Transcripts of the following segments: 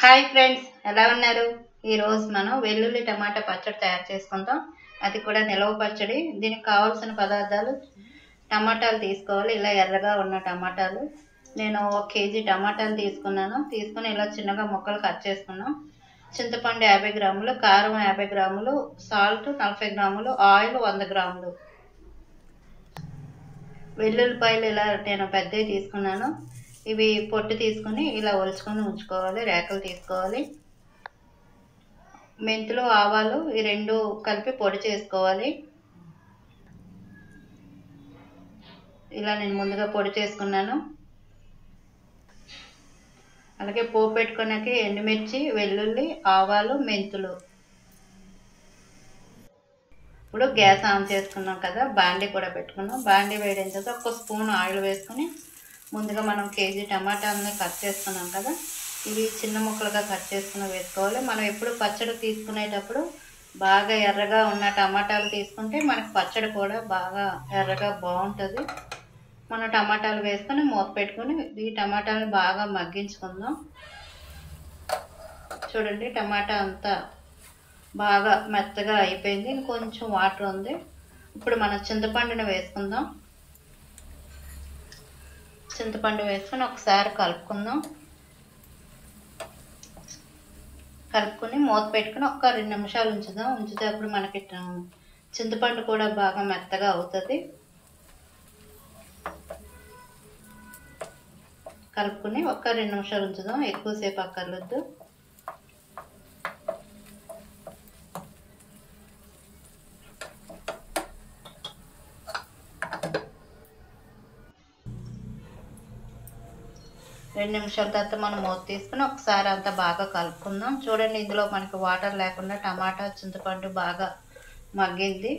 hi friends ఎలా ఉన్నారు ఈరోజు మనం వెల్లుల్లి టమాటా పచ్చడి తయారు చేసుకుందాం అది కూడా నిలవ పచ్చడి దీనికి కావాల్సిన పదార్థాలు టమాటాలు తీసుకోవాలి ఇలా ఎర్రగా ఉన్న టమాటాలు నేను ఒక కేజీ టమాటాలు తీసుకున్నాను తీసుకుని ఇలా చిన్నగా ముక్కలు కట్ చేసుకున్నాం చింతపండు యాభై గ్రాములు కారం యాభై గ్రాములు సాల్ట్ నలభై గ్రాములు ఆయిల్ వంద గ్రాములు వెల్లుల్లిపాయలు ఇలా నేను పెద్దవి తీసుకున్నాను ఇవి పొట్టు తీసుకుని ఇలా ఒలుచుకొని ఉంచుకోవాలి రేకలు తీసుకోవాలి మెంతులు ఆవాలు ఈ రెండు కలిపి పొడి చేసుకోవాలి ఇలా నేను ముందుగా పొడి చేసుకున్నాను అలాగే పోపు పెట్టుకోడానికి ఎండుమిర్చి వెల్లుల్లి ఆవాలు మెంతులు ఇప్పుడు గ్యాస్ ఆన్ చేసుకున్నాం కదా బాండీ కూడా పెట్టుకున్నాం బాండీ వేడిన తర్వాత ఒక స్పూన్ ఆయిల్ వేసుకుని ముందుగా మనం కేజీ టమాటాలని కట్ చేసుకున్నాం కదా ఇవి చిన్న ముక్కలుగా కట్ చేసుకుని వేసుకోవాలి మనం ఎప్పుడు పచ్చడి తీసుకునేటప్పుడు బాగా ఎర్రగా ఉన్న టమాటాలు తీసుకుంటే మనకి పచ్చడి కూడా బాగా ఎర్రగా బాగుంటుంది మన టమాటాలు వేసుకొని మూత పెట్టుకొని ఈ టమాటాలు బాగా మగ్గించుకుందాం చూడండి టమాటా అంతా బాగా మెత్తగా అయిపోయింది ఇంకొంచెం వాటర్ ఉంది ఇప్పుడు మనం చింతపండుని వేసుకుందాం చింతపండు వేసుకొని ఒకసారి కలుపుకుందాం కలుపుకొని మూత పెట్టుకుని ఒక రెండు నిమిషాలు ఉంచుదాం ఉంచితే అప్పుడు మనకి చింతపండు కూడా బాగా మెత్తగా అవుతుంది కలుపుకొని ఒక రెండు నిమిషాలు ఉంచుదాం ఎక్కువసేపు అక్కర్లేదు రెండు నిమిషాల తర్వాత మనం మూత తీసుకుని ఒకసారి అంతా బాగా కలుపుకుందాం చూడండి ఇందులో మనకి వాటర్ లేకుండా టమాటా చింతపండు బాగా మగ్గింది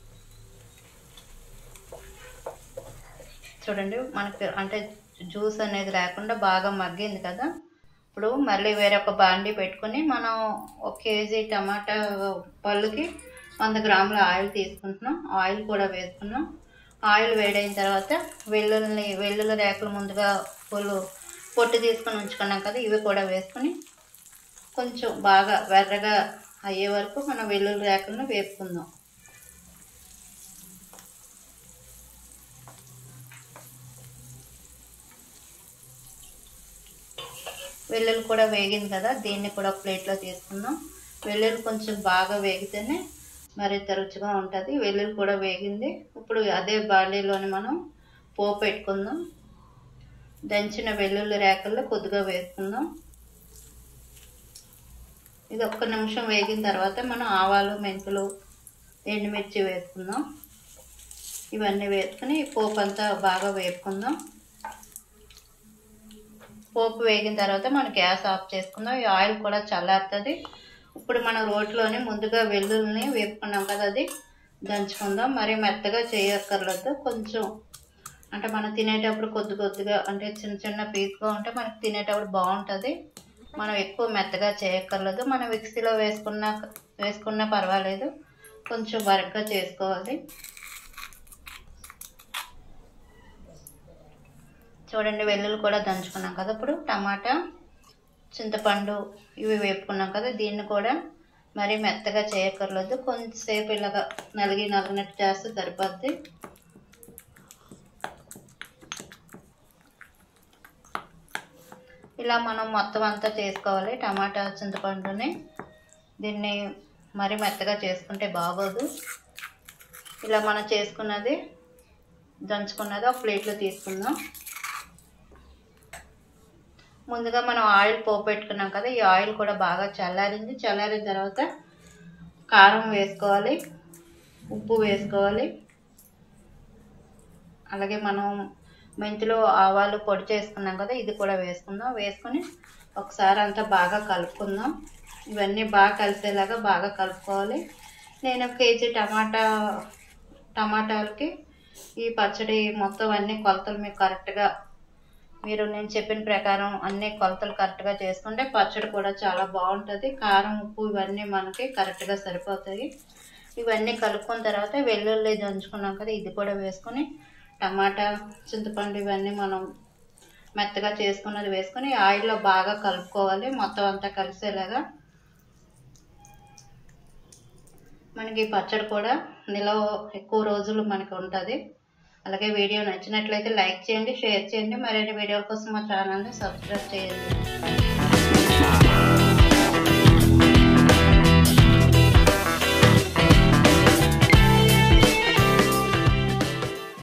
చూడండి మనకి అంటే జ్యూస్ అనేది లేకుండా బాగా మగ్గింది కదా ఇప్పుడు మళ్ళీ వేరొక బాండీ పెట్టుకుని మనం ఒక కేజీ టమాటా పళ్ళుకి వంద గ్రాముల ఆయిల్ తీసుకుంటున్నాం ఆయిల్ కూడా వేసుకున్నాం ఆయిల్ వేడైన తర్వాత వెల్లుల్లి వెల్లుల్లి రేకులు ముందుగా పులు పొట్టు తీసుకొని ఉంచుకున్నాం కదా ఇవి కూడా వేసుకొని కొంచెం బాగా వెర్రగా అయ్యే వరకు మనం వెల్లుల్లి రేకులను వేపుకుందాం వెల్లుల్లి కూడా వేగింది కదా దీన్ని కూడా ప్లేట్లో తీసుకుందాం వెల్లుల్లి కొంచెం బాగా వేగితేనే మరింత రుచిగా ఉంటుంది వెల్లుల్లి కూడా వేగింది ఇప్పుడు అదే బాండీలోని మనం పోపు పెట్టుకుందాం దంచిన వెల్లుల్లి రేకల్లో కొద్దిగా వేసుకుందాం ఇది ఒక్క నిమిషం వేగిన తర్వాత మనం ఆవాలు మెంతులు ఎండుమిర్చి వేసుకుందాం ఇవన్నీ వేసుకుని పోపు అంతా బాగా వేపుకుందాం పోపు వేగిన తర్వాత మనం గ్యాస్ ఆఫ్ చేసుకుందాం ఈ ఆయిల్ కూడా చల్లారుతుంది ఇప్పుడు మనం రోట్లోనే ముందుగా వెల్లుల్ని వేపుకున్నాం కదా అది దంచుకుందాం మరి మెత్తగా చేయక్కర్లేదు కొంచెం అంటే మనం తినేటప్పుడు కొద్ది కొద్దిగా అంటే చిన్న చిన్న పీస్గా ఉంటే మనకి తినేటప్పుడు బాగుంటుంది మనం ఎక్కువ మెత్తగా చేయక్కర్లేదు మనం మిక్సీలో వేసుకున్న వేసుకున్నా పర్వాలేదు కొంచెం బరగ్గా చేసుకోవాలి చూడండి వెల్లుల్లి కూడా దంచుకున్నాం కదా ఇప్పుడు టమాటా చింతపండు ఇవి వేపుకున్నాం కదా దీన్ని కూడా మరీ మెత్తగా చేయక్కర్లేదు కొంచెంసేపు ఇలాగ నలిగి నలిగినట్టు చేస్తే సరిపోద్ది ఇలా మనం మొత్తం అంతా చేసుకోవాలి టమాటా చింతపండుని దీన్ని మరి మెత్తగా చేసుకుంటే బాగోదు ఇలా మనం చేసుకున్నది దంచుకున్నది ఒక ప్లేట్లో తీసుకుందాం ముందుగా మనం ఆయిల్ పోపు పెట్టుకున్నాం కదా ఈ ఆయిల్ కూడా బాగా చల్లారింది చల్లారిన తర్వాత కారం వేసుకోవాలి ఉప్పు వేసుకోవాలి అలాగే మనం మెంతులు ఆవాలు పొడి చేసుకున్నాం కదా ఇది కూడా వేసుకుందాం వేసుకొని ఒకసారి అంతా బాగా కలుపుకుందాం ఇవన్నీ బాగా కలిసేలాగా బాగా కలుపుకోవాలి నేను కేజీ టమాటా టమాటాలకి ఈ పచ్చడి మొత్తం అన్ని కొలతలు మీకు కరెక్ట్గా మీరు నేను చెప్పిన ప్రకారం అన్ని కొలతలు కరెక్ట్గా చేసుకుంటే పచ్చడి కూడా చాలా బాగుంటుంది కారం ఉప్పు ఇవన్నీ మనకి కరెక్ట్గా సరిపోతాయి ఇవన్నీ కలుపుకున్న తర్వాత వెల్లుల్లి దంచుకున్నాం కదా ఇది కూడా వేసుకొని టమాటా చింతపండు ఇవన్నీ మనం మెత్తగా చేసుకున్నది వేసుకొని ఆయిల్లో బాగా కలుపుకోవాలి మొత్తం అంతా కలిసేలాగా మనకి పచ్చడి కూడా నిలవ ఎక్కువ రోజులు మనకి ఉంటుంది అలాగే వీడియో నచ్చినట్లయితే లైక్ చేయండి షేర్ చేయండి మరిన్ని వీడియోల కోసం మా ఛానల్ని సబ్స్క్రైబ్ చేయండి